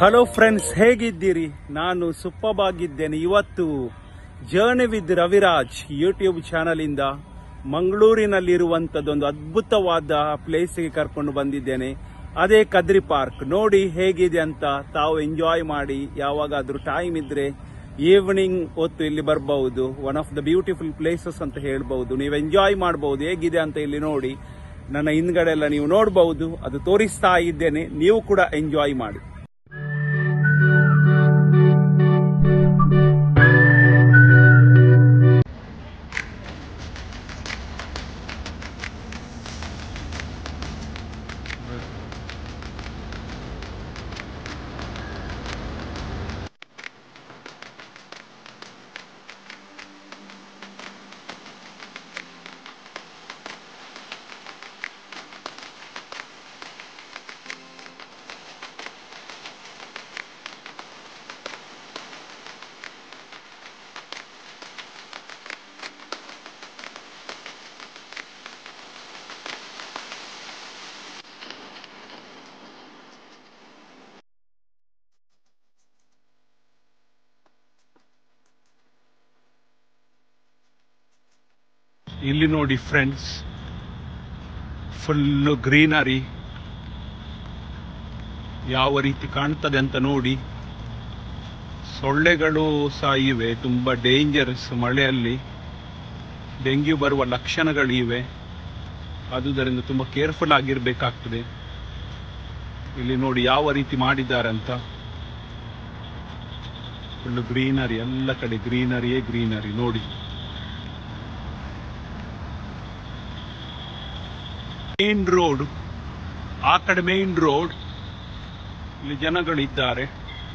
hello friends ಹೇಗಿದ್ದೀರಿ ನಾನು super ಆಗಿದ್ದೇನೆ ಇವತ್ತು journey with Raviraj YouTube channel ಇಂದ ಮಂಗಳೂರಿನಲ್ಲಿರುವಂತದ್ದೊಂದು ಅದ್ಭುತವಾದ ಪ್ಲೇಸ್ಗೆ ಕರ್ಕೊಂಡು ಬಂದಿದ್ದೇನೆ ಅದೇ ಕದ್ರಿ ಪಾರ್ಕ್ ನೋಡಿ ಹೇಗಿದೆ ಅಂತ ತಾವು ಎಂಜಾಯ್ ಮಾಡಿ ಯಾವಾಗಾದ್ರೂ ಟೈಮ್ ಇದ್ರೆ ಈವ್ನಿಂಗ್ ಹೊತ್ತು ಇಲ್ಲಿ ಬರಬಹುದು one of the beautiful places ಅಂತ ಹೇಳ್ಬಹುದು ನೀವು ಎಂಜಾಯ್ ಮಾಡಬಹುದು ಹೇಗಿದೆ ಅಂತ ಇಲ್ಲಿ ನೋಡಿ ನನ್ನ ಹಿಂದ್ಗಡೆ ಎಲ್ಲ ನೀವು ನೋಡಬಹುದು ಅದು ತೋರಿಸ್ತಾ ಇದ್ದೇನೆ ನೀವು ಕೂಡ ಎಂಜಾಯ್ ಮಾಡಿ ಇಲ್ಲಿ ನೋಡಿ ಫ್ರೆಂಡ್ಸ್ ಫುಲ್ ಗ್ರೀನರಿ ಯಾವ ರೀತಿ ಕಾಣ್ತದೆ ಅಂತ ನೋಡಿ ಸೊಳ್ಳೆಗಳು ಸಹ ಇವೆ ತುಂಬಾ ಡೇಂಜರಸ್ ಮಳೆಯಲ್ಲಿ ಡೆಂಗ್ಯೂ ಬರುವ ಲಕ್ಷಣಗಳಿವೆ ಆದುದರಿಂದ ತುಂಬಾ ಕೇರ್ಫುಲ್ ಆಗಿರ್ಬೇಕಾಗ್ತದೆ ಇಲ್ಲಿ ನೋಡಿ ಯಾವ ರೀತಿ ಮಾಡಿದ್ದಾರೆ ಅಂತ ಫುಲ್ ಗ್ರೀನರಿ ಎಲ್ಲ ಕಡೆ ಗ್ರೀನರಿಯೇ ಗ್ರೀನರಿ ನೋಡಿ ಮೇನ್ ರೋಡ್ ಆ ಕಡೆ ಮೇನ್ ರೋಡ್ ಇಲ್ಲಿ ಜನಗಳಿದ್ದಾರೆ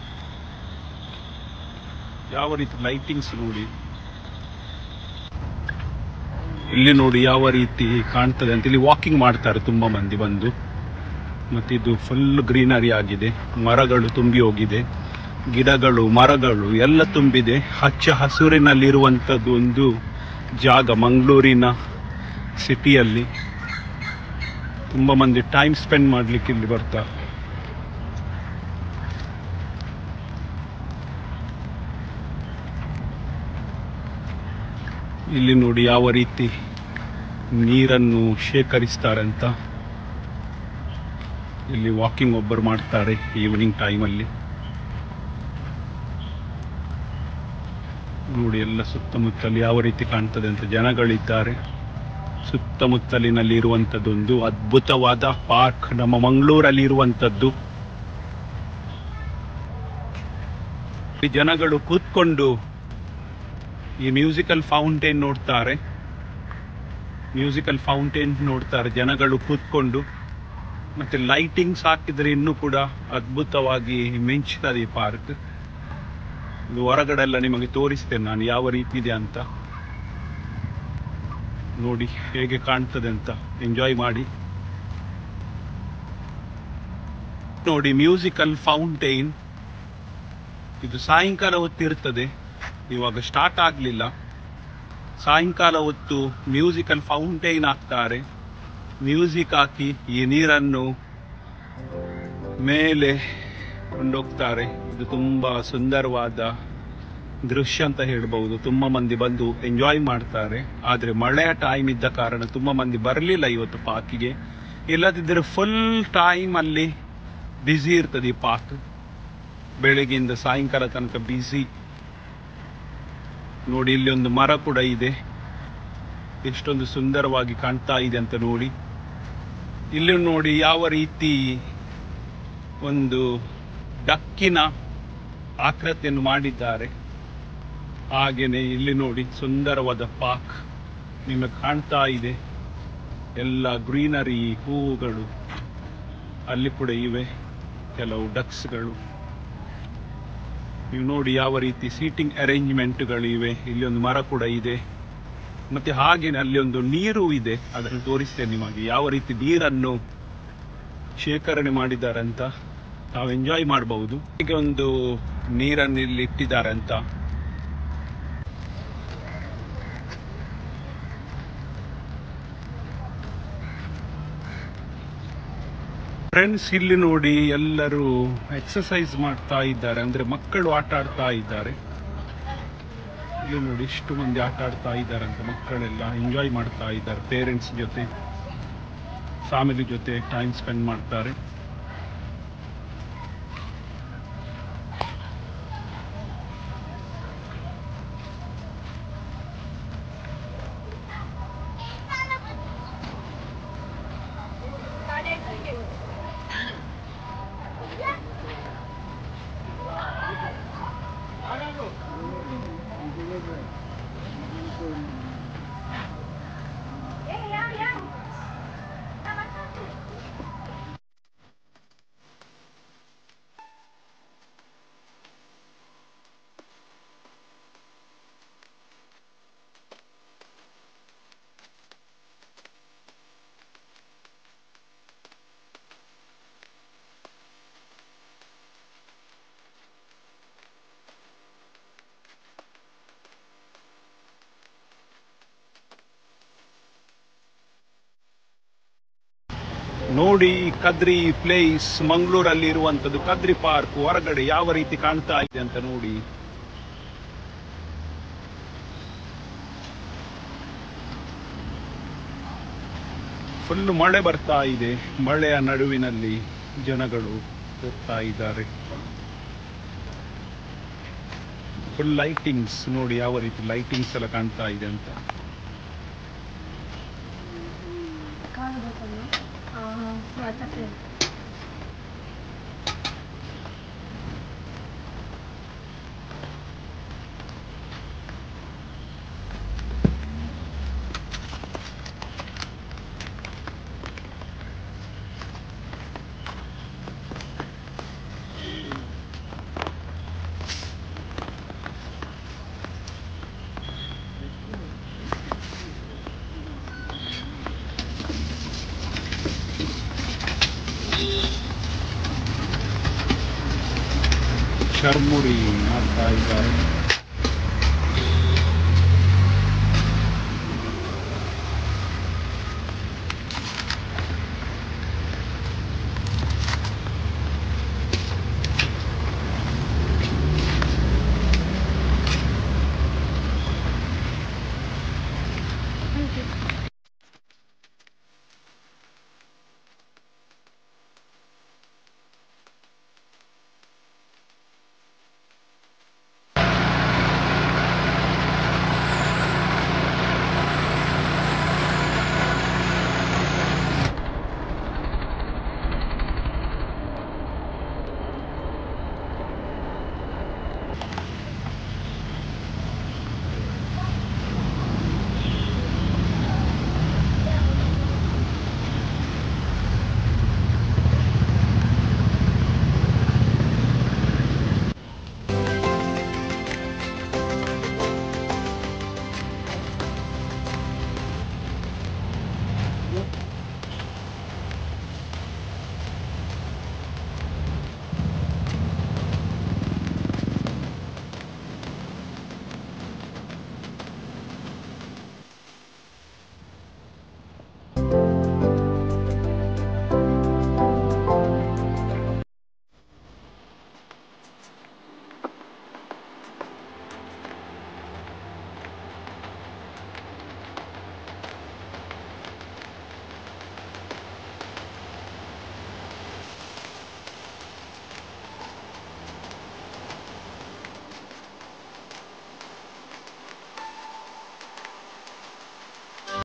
ಯಾವ ರೀತಿ ಲೈಟಿಂಗ್ಸ್ ನೋಡಿ ಇಲ್ಲಿ ನೋಡಿ ಯಾವ ರೀತಿ ಕಾಣ್ತದೆ ಅಂತ ಇಲ್ಲಿ ವಾಕಿಂಗ್ ಮಾಡ್ತಾರೆ ತುಂಬಾ ಮಂದಿ ಬಂದು ಮತ್ತೆ ಇದು ಫುಲ್ ಗ್ರೀನರಿ ಆಗಿದೆ ಮರಗಳು ತುಂಬಿ ಹೋಗಿದೆ ಗಿಡಗಳು ಮರಗಳು ಎಲ್ಲ ತುಂಬಿದೆ ಹಚ್ಚ ಹಸುರಿನಲ್ಲಿರುವಂಥದ್ದು ಒಂದು ಜಾಗ ಮಂಗಳೂರಿನ ಸಿಟಿಯಲ್ಲಿ ತುಂಬಾ ಮಂದಿ ಟೈಮ್ ಸ್ಪೆಂಡ್ ಮಾಡ್ಲಿಕ್ಕೆ ಇಲ್ಲಿ ಬರ್ತಾರೆ ಇಲ್ಲಿ ನೋಡಿ ಯಾವ ರೀತಿ ನೀರನ್ನು ಶೇಖರಿಸ್ತಾರೆ ಅಂತ ಇಲ್ಲಿ ವಾಕಿಂಗ್ ಒಬ್ಬರು ಮಾಡ್ತಾರೆ ಈವ್ನಿಂಗ್ ಟೈಮಲ್ಲಿ ನೋಡಿ ಎಲ್ಲ ಸುತ್ತಮುತ್ತಲು ಯಾವ ರೀತಿ ಕಾಣ್ತದೆ ಅಂತ ಜನಗಳಿದ್ದಾರೆ ಸುತ್ತಮುತ್ತಲಿನಲ್ಲಿ ಇರುವಂತದ್ದೊಂದು ಅದ್ಭುತವಾದ ಪಾರ್ಕ್ ನಮ್ಮ ಮಂಗಳೂರಲ್ಲಿ ಇರುವಂತದ್ದು ಈ ಜನಗಳು ಕೂತ್ಕೊಂಡು ಈ ಮ್ಯೂಸಿಕಲ್ ಫೌಂಟೇನ್ ನೋಡ್ತಾರೆ ಮ್ಯೂಸಿಕಲ್ ಫೌಂಟೇನ್ ನೋಡ್ತಾರೆ ಜನಗಳು ಕೂತ್ಕೊಂಡು ಮತ್ತೆ ಲೈಟಿಂಗ್ಸ್ ಹಾಕಿದ್ರೆ ಇನ್ನೂ ಕೂಡ ಅದ್ಭುತವಾಗಿ ಮಿಂಚ್ತದೆ ಈ ಪಾರ್ಕ್ ಇದು ಹೊರಗಡೆ ಎಲ್ಲ ನಿಮಗೆ ತೋರಿಸ್ತೇನೆ ನಾನು ಯಾವ ರೀತಿ ಇದೆ ಅಂತ ನೋಡಿ ಹೇಗೆ ಕಾಣ್ತದೆ ಅಂತ ಎಂಜಾಯ್ ಮಾಡಿ ನೋಡಿ ಮ್ಯೂಸಿಕಲ್ ಫೌಂಟೈನ್ ಇದು ಸಾಯಂಕಾಲ ಹೊತ್ತಿರ್ತದೆ ಇವಾಗ ಸ್ಟಾರ್ಟ್ ಆಗ್ಲಿಲ್ಲ ಸಾಯಂಕಾಲ ಹೊತ್ತು ಮ್ಯೂಸಿಕಲ್ ಫೌಂಟೈನ್ ಹಾಕ್ತಾರೆ ಮ್ಯೂಸಿಕ್ ಹಾಕಿ ಈ ನೀರನ್ನು ಮೇಲೆ ಕೊಂಡೋಗ್ತಾರೆ ಇದು ತುಂಬಾ ಸುಂದರವಾದ ದೃಶ್ಯ ಅಂತ ಹೇಳ್ಬಹುದು ತುಂಬಾ ಮಂದಿ ಬಂದು ಎಂಜಾಯ್ ಮಾಡ್ತಾರೆ ಆದ್ರೆ ಮಳೆಯ ಟೈಮ್ ಇದ್ದ ಕಾರಣ ತುಂಬಾ ಮಂದಿ ಬರಲಿಲ್ಲ ಇವತ್ತು ಪಾರ್ಕಿಗೆ ಇಲ್ಲದಿದ್ದರೆ ಫುಲ್ ಟೈಮ್ ಅಲ್ಲಿ ಬ್ಯುಸಿ ಇರ್ತದೆ ಈ ಪಾರ್ಕ್ ಬೆಳಗ್ಗೆಯಿಂದ ಸಾಯಂಕಾಲ ತನಕ ಬ್ಯುಸಿ ನೋಡಿ ಇಲ್ಲಿ ಒಂದು ಮರ ಕೂಡ ಇದೆ ಎಷ್ಟೊಂದು ಸುಂದರವಾಗಿ ಕಾಣ್ತಾ ಇದೆ ಅಂತ ನೋಡಿ ಇಲ್ಲಿ ನೋಡಿ ಯಾವ ರೀತಿ ಒಂದು ಡಕ್ಕಿನ ಆಕೃತಿಯನ್ನು ಮಾಡಿದ್ದಾರೆ ಹಾಗೇನೆ ಇಲ್ಲಿ ನೋಡಿ ಸುಂದರವಾದ ಪಾರ್ಕ್ ನಿಮಗೆ ಕಾಣ್ತಾ ಇದೆ ಎಲ್ಲ ಗ್ರೀನರಿ ಹೂವುಗಳು ಅಲ್ಲಿ ಕೂಡ ಇವೆ ಕೆಲವು ಡಕ್ಸ್ಗಳು ನೀವು ನೋಡಿ ಯಾವ ರೀತಿ ಸೀಟಿಂಗ್ ಅರೇಂಜ್ಮೆಂಟ್ಗಳು ಇವೆ ಇಲ್ಲಿ ಒಂದು ಮರ ಕೂಡ ಇದೆ ಮತ್ತೆ ಹಾಗೇನೆ ಅಲ್ಲಿ ಒಂದು ನೀರು ಇದೆ ಅದನ್ನು ತೋರಿಸ್ತೇನೆ ನಿಮಗೆ ಯಾವ ರೀತಿ ನೀರನ್ನು ಶೇಖರಣೆ ಮಾಡಿದ್ದಾರೆ ಅಂತ ನಾವು ಎಂಜಾಯ್ ಮಾಡಬಹುದು ಹೀಗೆ ಒಂದು ನೀರನ್ನು ಇಲ್ಲಿ ಇಟ್ಟಿದ್ದಾರೆ ಅಂತ ಫ್ರೆಂಡ್ಸ್ ಇಲ್ಲಿ ನೋಡಿ ಎಲ್ಲರೂ ಎಕ್ಸಸೈಸ್ ಮಾಡ್ತಾ ಇದ್ದಾರೆ ಅಂದ್ರೆ ಮಕ್ಕಳು ಆಟ ಆಡ್ತಾ ಇದ್ದಾರೆ ಇಲ್ಲಿ ನೋಡಿ ಇಷ್ಟು ಮಂದಿ ಆಟ ಆಡ್ತಾ ಇದ್ದಾರೆ ಅಂತ ಮಕ್ಕಳೆಲ್ಲ ಎಂಜಾಯ್ ಮಾಡ್ತಾ ಇದ್ದಾರೆ ಪೇರೆಂಟ್ಸ್ ಜೊತೆ ಫ್ಯಾಮಿಲಿ ಜೊತೆ ಟೈಮ್ ಸ್ಪೆಂಡ್ ಮಾಡ್ತಾರೆ ನೋಡಿ ಕದ್ರಿ ಪ್ಲೇಸ್ ಮಂಗಳೂರಲ್ಲಿ ಇರುವಂತದ್ದು ಕದ್ರಿ ಪಾರ್ಕ್ ಹೊರಗಡೆ ಯಾವ ರೀತಿ ಕಾಣ್ತಾ ಇದೆ ಅಂತ ನೋಡಿ ಫುಲ್ ಮಳೆ ಬರ್ತಾ ಇದೆ ಮಳೆಯ ನಡುವಿನಲ್ಲಿ ಜನಗಳು ಹೋಗ್ತಾ ಇದ್ದಾರೆ ಫುಲ್ ಲೈಟಿಂಗ್ಸ್ ನೋಡಿ ಯಾವ ರೀತಿ ಲೈಟಿಂಗ್ಸ್ ಎಲ್ಲ ಕಾಣ್ತಾ ಇದೆ ಅಂತ ಕಾಣಬೇಕಲ್ಲ ಮಾತಾಡ್ತೇನೆ ಚರ್ಮುರಿ ಮಾಡ್ತಾ ಇದ್ದಾರೆ